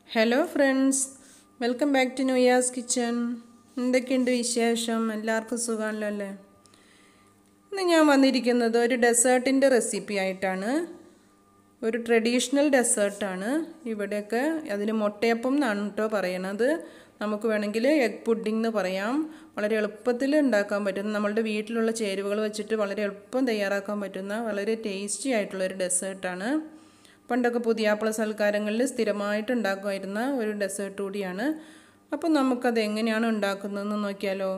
hello friends welcome back to ന്യൂയാസ് kitchen എന്തൊക്കെയുണ്ട് വിശേഷം എല്ലാവർക്കും സുഖമാണല്ലോ അല്ലേ ഇന്ന് ഞാൻ വന്നിരിക്കുന്നത് ഒരു ഡെസേർട്ടിൻ്റെ റെസിപ്പി ആയിട്ടാണ് ഒരു ട്രഡീഷണൽ ഡെസേർട്ടാണ് ഇവിടെയൊക്കെ അതിന് മുട്ടയപ്പം എന്നാണ് കേട്ടോ പറയണത് നമുക്ക് വേണമെങ്കിൽ എഗ് പുഡിംഗ് എന്ന് പറയാം വളരെ എളുപ്പത്തിൽ ഉണ്ടാക്കാൻ പറ്റുന്ന നമ്മളുടെ വീട്ടിലുള്ള ചേരുവകൾ വെച്ചിട്ട് വളരെ എളുപ്പം തയ്യാറാക്കാൻ പറ്റുന്ന വളരെ ടേസ്റ്റി ആയിട്ടുള്ള ഒരു ഡെസേർട്ടാണ് പണ്ടൊക്കെ പുതിയാപ്പിള സൽക്കാരങ്ങളിൽ സ്ഥിരമായിട്ട് ഉണ്ടാക്കുമായിരുന്ന ഒരു ഡെസേർട്ട് കൂടിയാണ് അപ്പം നമുക്കത് എങ്ങനെയാണ് ഉണ്ടാക്കുന്നതെന്ന് നോക്കിയാലോ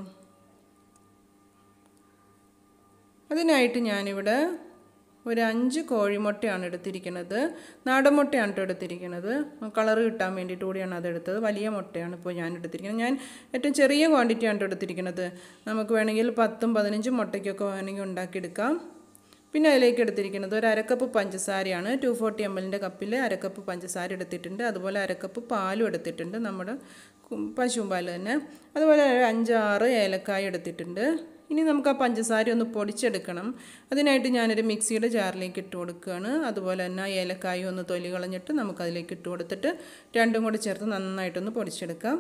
അതിനായിട്ട് ഞാനിവിടെ ഒരു അഞ്ച് കോഴിമുട്ടയാണ് എടുത്തിരിക്കുന്നത് നാടൻ മുട്ടയാണ് കേട്ടോ എടുത്തിരിക്കുന്നത് കളർ കിട്ടാൻ വേണ്ടിയിട്ട് കൂടിയാണ് അത് എടുത്തത് വലിയ മുട്ടയാണ് ഇപ്പോൾ ഞാൻ എടുത്തിരിക്കുന്നത് ഞാൻ ഏറ്റവും ചെറിയ ക്വാണ്ടിറ്റിയാണ് കേട്ടോ എടുത്തിരിക്കുന്നത് നമുക്ക് വേണമെങ്കിൽ പത്തും പതിനഞ്ചും മുട്ടയ്ക്കൊക്കെ വേണമെങ്കിൽ ഉണ്ടാക്കിയെടുക്കാം പിന്നെ അതിലേക്ക് എടുത്തിരിക്കുന്നത് ഒരു അരക്കപ്പ് പഞ്ചസാരയാണ് ടു ഫോർട്ടി എം എല്ലിൻ്റെ കപ്പിൽ അരക്കപ്പ് പഞ്ചസാര എടുത്തിട്ടുണ്ട് അതുപോലെ അരക്കപ്പ് പാലും എടുത്തിട്ടുണ്ട് നമ്മുടെ പശുവും പാൽ തന്നെ അതുപോലെ ഒരു അഞ്ചാറ് ഏലക്കായ എടുത്തിട്ടുണ്ട് ഇനി നമുക്ക് ആ പഞ്ചസാര ഒന്ന് പൊടിച്ചെടുക്കണം അതിനായിട്ട് ഞാനൊരു മിക്സിയുടെ ജാറിലേക്ക് ഇട്ട് കൊടുക്കുകയാണ് അതുപോലെ തന്നെ ആ ഏലക്കായ ഒന്ന് തൊലി കളഞ്ഞിട്ട് നമുക്കതിലേക്ക് ഇട്ട് കൊടുത്തിട്ട് രണ്ടും കൂടി ചേർത്ത് നന്നായിട്ടൊന്ന് പൊടിച്ചെടുക്കാം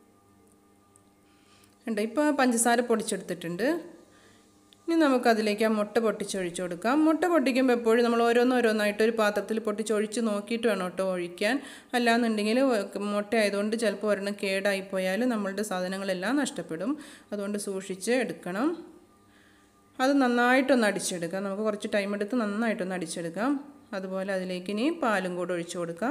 ഉണ്ട് ഇപ്പോൾ പഞ്ചസാര പൊടിച്ചെടുത്തിട്ടുണ്ട് ഇനി നമുക്കതിലേക്ക് ആ മുട്ട പൊട്ടിച്ചൊഴിച്ച് കൊടുക്കാം മുട്ട പൊട്ടിക്കുമ്പോൾ എപ്പോഴും നമ്മൾ ഓരോന്നോരോന്നായിട്ട് ഒരു പാത്രത്തിൽ പൊട്ടിച്ചൊഴിച്ച് നോക്കിയിട്ട് വേണം കേട്ടോ ഒഴിക്കാൻ അല്ലാന്നുണ്ടെങ്കിൽ മുട്ട ആയതുകൊണ്ട് ചിലപ്പോൾ ഒരെണ്ണം കേടായിപ്പോയാൽ നമ്മളുടെ സാധനങ്ങളെല്ലാം നഷ്ടപ്പെടും അതുകൊണ്ട് സൂക്ഷിച്ച് എടുക്കണം അത് നന്നായിട്ടൊന്ന് അടിച്ചെടുക്കാം നമുക്ക് കുറച്ച് ടൈം എടുത്ത് നന്നായിട്ടൊന്ന് അടിച്ചെടുക്കാം അതുപോലെ അതിലേക്ക് ഇനി പാലും കൂടെ ഒഴിച്ചു കൊടുക്കാം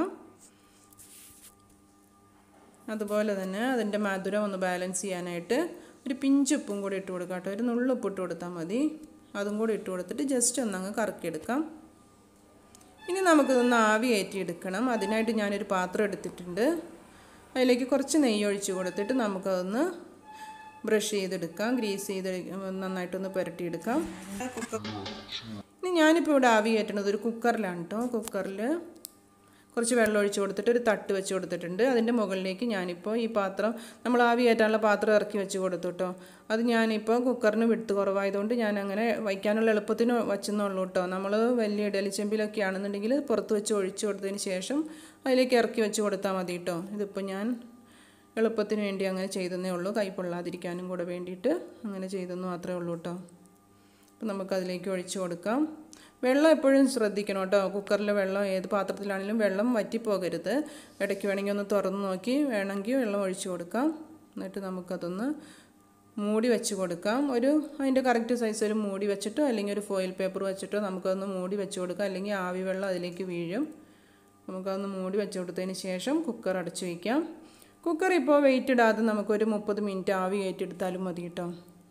അതുപോലെ തന്നെ അതിൻ്റെ മധുരം ഒന്ന് ബാലൻസ് ചെയ്യാനായിട്ട് ഒരു പിഞ്ച് ഉപ്പും കൂടി ഇട്ട് കൊടുക്കാം കേട്ടോ ഒരു നുള്ളുപ്പ് ഇട്ട് കൊടുത്താൽ മതി അതും കൂടി ഇട്ട് കൊടുത്തിട്ട് ജസ്റ്റ് ഒന്നങ്ങ് കറക്കിയെടുക്കാം ഇനി നമുക്കിതൊന്ന് ആവി കയറ്റിയെടുക്കണം അതിനായിട്ട് ഞാനൊരു പാത്രം എടുത്തിട്ടുണ്ട് അതിലേക്ക് കുറച്ച് നെയ്യ് ഒഴിച്ച് കൊടുത്തിട്ട് നമുക്കതൊന്ന് ബ്രഷ് ചെയ്തെടുക്കാം ഗ്രീസ് ചെയ്ത് നന്നായിട്ടൊന്ന് പുരട്ടിയെടുക്കാം ഇനി ഞാനിപ്പോൾ ഇവിടെ ആവി കയറ്റണത് ഒരു കുക്കറിലാണ് കേട്ടോ കുക്കറിൽ കുറച്ച് വെള്ളം ഒഴിച്ച് കൊടുത്തിട്ട് ഒരു തട്ട് വെച്ച് കൊടുത്തിട്ടുണ്ട് അതിൻ്റെ മുകളിലേക്ക് ഞാനിപ്പോൾ ഈ പാത്രം നമ്മൾ ആവി കയറ്റാനുള്ള പാത്രം ഇറക്കി വെച്ച് കൊടുത്തു കേട്ടോ അത് ഞാനിപ്പോൾ കുക്കറിന് വിട്ട് കുറവായതുകൊണ്ട് ഞാൻ അങ്ങനെ വയ്ക്കാനുള്ള എളുപ്പത്തിന് വച്ചെന്നുള്ളൂ കേട്ടോ നമ്മൾ വലിയ ഇഡലിച്ചെമ്പിലൊക്കെ ആണെന്നുണ്ടെങ്കിൽ പുറത്ത് വെച്ച് ഒഴിച്ച് കൊടുത്തതിന് ശേഷം അതിലേക്ക് ഇറക്കി വെച്ച് കൊടുത്താൽ മതി കേട്ടോ ഇതിപ്പോൾ ഞാൻ എളുപ്പത്തിന് വേണ്ടി അങ്ങനെ ചെയ്തതേ ഉള്ളൂ കൈ പൊള്ളാതിരിക്കാനും കൂടെ വേണ്ടിയിട്ട് അങ്ങനെ ചെയ്തെന്ന് മാത്രമേ ഉള്ളൂ കേട്ടോ അപ്പോൾ നമുക്കതിലേക്ക് ഒഴിച്ച് കൊടുക്കാം വെള്ളം എപ്പോഴും ശ്രദ്ധിക്കണം കേട്ടോ കുക്കറിലെ വെള്ളം ഏത് പാത്രത്തിലാണെങ്കിലും വെള്ളം വറ്റിപ്പോകരുത് ഇടയ്ക്ക് വേണമെങ്കിൽ ഒന്ന് തുറന്ന് നോക്കി വേണമെങ്കിൽ വെള്ളം ഒഴിച്ച് കൊടുക്കാം എന്നിട്ട് നമുക്കതൊന്ന് മൂടി വെച്ച് കൊടുക്കാം ഒരു അതിൻ്റെ കറക്റ്റ് സൈസ് ഒരു മൂടി വെച്ചിട്ടോ അല്ലെങ്കിൽ ഒരു ഫോയിൽ പേപ്പർ വെച്ചിട്ടോ നമുക്കതൊന്ന് മൂടി വെച്ച് കൊടുക്കാം അല്ലെങ്കിൽ ആവി വെള്ളം അതിലേക്ക് വീഴും നമുക്കതൊന്ന് മൂടി വെച്ച് കൊടുത്തതിന് ശേഷം കുക്കർ അടച്ചു വയ്ക്കാം കുക്കർ ഇപ്പോൾ വെയിറ്റ് ഇടാതെ നമുക്കൊരു മുപ്പത് മിനിറ്റ് ആവി കയറ്റിയെടുത്താലും മതി കേട്ടോ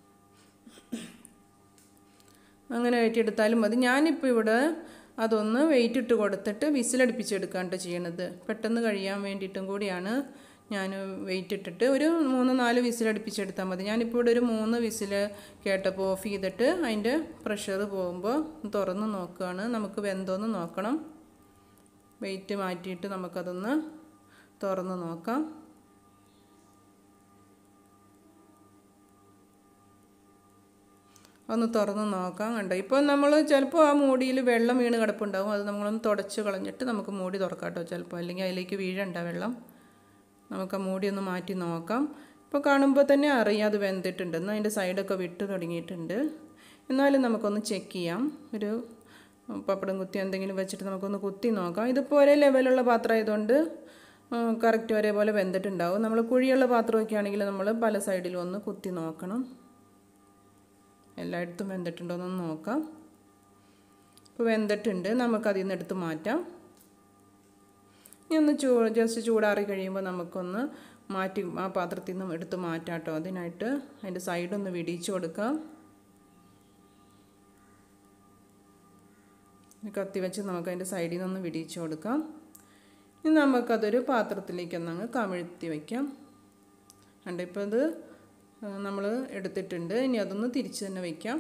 അങ്ങനെ വെയിറ്റെടുത്താലും മതി ഞാനിപ്പോൾ ഇവിടെ അതൊന്ന് വെയിറ്റ് ഇട്ട് കൊടുത്തിട്ട് വിസിലടുപ്പിച്ചെടുക്കാണ്ട് ചെയ്യണത് പെട്ടെന്ന് കഴിയാൻ വേണ്ടിയിട്ടും കൂടിയാണ് ഞാൻ വെയിറ്റ് ഇട്ടിട്ട് ഒരു മൂന്ന് നാല് വിസിലടുപ്പിച്ചെടുത്താൽ മതി ഞാനിപ്പോൾ ഇവിടെ ഒരു മൂന്ന് വിസിൽ കേട്ടപ്പോൾ ഓഫ് ചെയ്തിട്ട് അതിൻ്റെ പ്രഷർ പോകുമ്പോൾ തുറന്ന് നോക്കുകയാണ് നമുക്ക് വെന്തോന്ന് നോക്കണം വെയിറ്റ് മാറ്റിയിട്ട് നമുക്കതൊന്ന് തുറന്ന് നോക്കാം ഒന്ന് തുറന്ന് നോക്കാം കണ്ടോ ഇപ്പോൾ നമ്മൾ ചിലപ്പോൾ ആ മൂടിയിൽ വെള്ളം വീണ് കിടപ്പുണ്ടാവും അത് നമ്മളൊന്ന് തുടച്ച് കളഞ്ഞിട്ട് നമുക്ക് മൂടി തുറക്കാം കേട്ടോ ചിലപ്പോൾ അല്ലെങ്കിൽ അതിലേക്ക് വീഴണ്ട വെള്ളം നമുക്ക് ആ മൂടി ഒന്ന് മാറ്റി നോക്കാം ഇപ്പോൾ കാണുമ്പോൾ തന്നെ അറിയാം അത് വെന്തിട്ടുണ്ടെന്ന് അതിൻ്റെ സൈഡൊക്കെ വിട്ട് തുടങ്ങിയിട്ടുണ്ട് എന്നാലും നമുക്കൊന്ന് ചെക്ക് ചെയ്യാം ഒരു പപ്പടം കുത്തി എന്തെങ്കിലും വെച്ചിട്ട് നമുക്കൊന്ന് കുത്തി നോക്കാം ഇതിപ്പോൾ ഒരേ ലെവലുള്ള പാത്രം ആയതുകൊണ്ട് കറക്റ്റ് ഒരേപോലെ വെന്തിട്ടുണ്ടാവും നമ്മൾ കുഴിയുള്ള പാത്രമൊക്കെ ആണെങ്കിൽ നമ്മൾ പല സൈഡിലും ഒന്ന് കുത്തി നോക്കണം എല്ലായിടത്തും വെന്തിട്ടുണ്ടോ എന്നൊന്ന് നോക്കാം ഇപ്പോൾ വെന്തിട്ടുണ്ട് നമുക്കതിൽ നിന്ന് എടുത്ത് മാറ്റാം ഇനി ഒന്ന് ചൂ ജസ്റ്റ് ചൂടാറി കഴിയുമ്പോൾ നമുക്കൊന്ന് മാറ്റി ആ പാത്രത്തിൽ നിന്ന് എടുത്ത് മാറ്റാം കേട്ടോ അതിനായിട്ട് അതിൻ്റെ സൈഡൊന്ന് വിടിയിച്ച് കൊടുക്കാം കത്തി വെച്ച് നമുക്ക് അതിൻ്റെ സൈഡിൽ നിന്നൊന്ന് വിടിയിച്ച് കൊടുക്കാം ഇനി നമുക്കതൊരു പാത്രത്തിലേക്ക് ഒന്നങ്ങ് കമിഴ്ത്തി വയ്ക്കാം കണ്ടോ ഇപ്പോൾ ഇത് നമ്മൾ എടുത്തിട്ടുണ്ട് ഇനി അതൊന്ന് തിരിച്ച് തന്നെ വയ്ക്കാം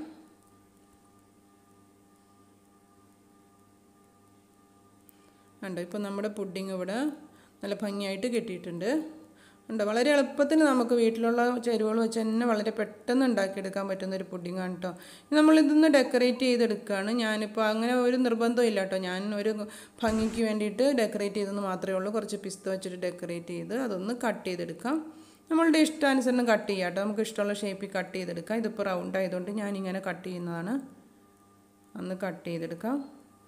കണ്ടോ ഇപ്പോൾ നമ്മുടെ പുഡിങ് ഇവിടെ നല്ല ഭംഗിയായിട്ട് കിട്ടിയിട്ടുണ്ട് ഉണ്ട് വളരെ എളുപ്പത്തിന് നമുക്ക് വീട്ടിലുള്ള ചേരുവകൾ വെച്ച് തന്നെ വളരെ പെട്ടെന്ന് ഉണ്ടാക്കിയെടുക്കാൻ പറ്റുന്ന ഒരു പുഡിങ്ങാണ് കേട്ടോ നമ്മളിതൊന്ന് ഡെക്കറേറ്റ് ചെയ്തെടുക്കുകയാണ് ഞാനിപ്പോൾ അങ്ങനെ ഒരു നിർബന്ധം ഇല്ല കേട്ടോ ഞാൻ ഒരു ഭംഗിക്ക് വേണ്ടിയിട്ട് ഡെക്കറേറ്റ് ചെയ്തെന്ന് മാത്രമേ ഉള്ളൂ കുറച്ച് പിസ്ത വെച്ചിട്ട് ഡെക്കറേറ്റ് ചെയ്ത് അതൊന്ന് കട്ട് ചെയ്തെടുക്കാം നമ്മളുടെ ഇഷ്ടാനുസരണം കട്ട് ചെയ്യാം കേട്ടോ നമുക്ക് ഇഷ്ടമുള്ള ഷേപ്പിൽ കട്ട് ചെയ്തെടുക്കാം ഇതിപ്പോൾ റൗണ്ട് ആയതുകൊണ്ട് ഞാനിങ്ങനെ കട്ട് ചെയ്യുന്നതാണ് ഒന്ന് കട്ട് ചെയ്തെടുക്കാം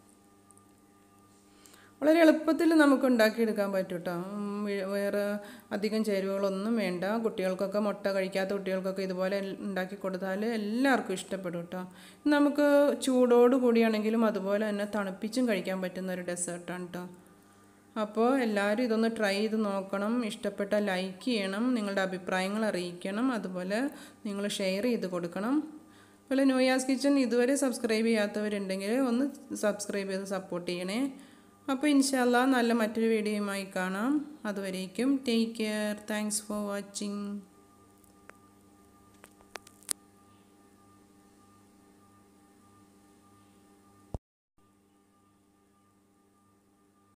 വളരെ എളുപ്പത്തിൽ നമുക്ക് ഉണ്ടാക്കിയെടുക്കാൻ പറ്റും കേട്ടോ ഉം, വേ- വേറെ അധികം ചേരുവകളൊന്നും വേണ്ട കുട്ടികൾക്കൊക്കെ മുട്ട കഴിക്കാത്ത കുട്ടികൾക്കൊക്കെ ഇതുപോലെ എൽ- ഉണ്ടാക്കി കൊടുത്താൽ എല്ലാവർക്കും ഇഷ്ടപ്പെടും കേട്ടോ നമുക്ക് ചൂടോട് കൂടിയാണെങ്കിലും അതുപോലെ തന്നെ തണുപ്പിച്ചും കഴിക്കാൻ പറ്റുന്ന ഒരു ഡെസേർട്ടാണ് കേട്ടോ അപ്പോൾ എല്ലാവരും ഇതൊന്ന് ട്രൈ ചെയ്ത് നോക്കണം ഇഷ്ടപ്പെട്ടാൽ ലൈക്ക് ചെയ്യണം നിങ്ങളുടെ അഭിപ്രായങ്ങൾ അറിയിക്കണം അതുപോലെ നിങ്ങൾ ഷെയർ ചെയ്ത് കൊടുക്കണം അതുപോലെ നോയാസ് കിച്ചൺ ഇതുവരെ സബ്സ്ക്രൈബ് ചെയ്യാത്തവരുണ്ടെങ്കിൽ ഒന്ന് സബ്സ്ക്രൈബ് ചെയ്ത് സപ്പോർട്ട് ചെയ്യണേ അപ്പോൾ ഇൻഷാല്ല നല്ല മറ്റൊരു വീഡിയോയുമായി കാണാം അതുവരേക്കും take care thanks for watching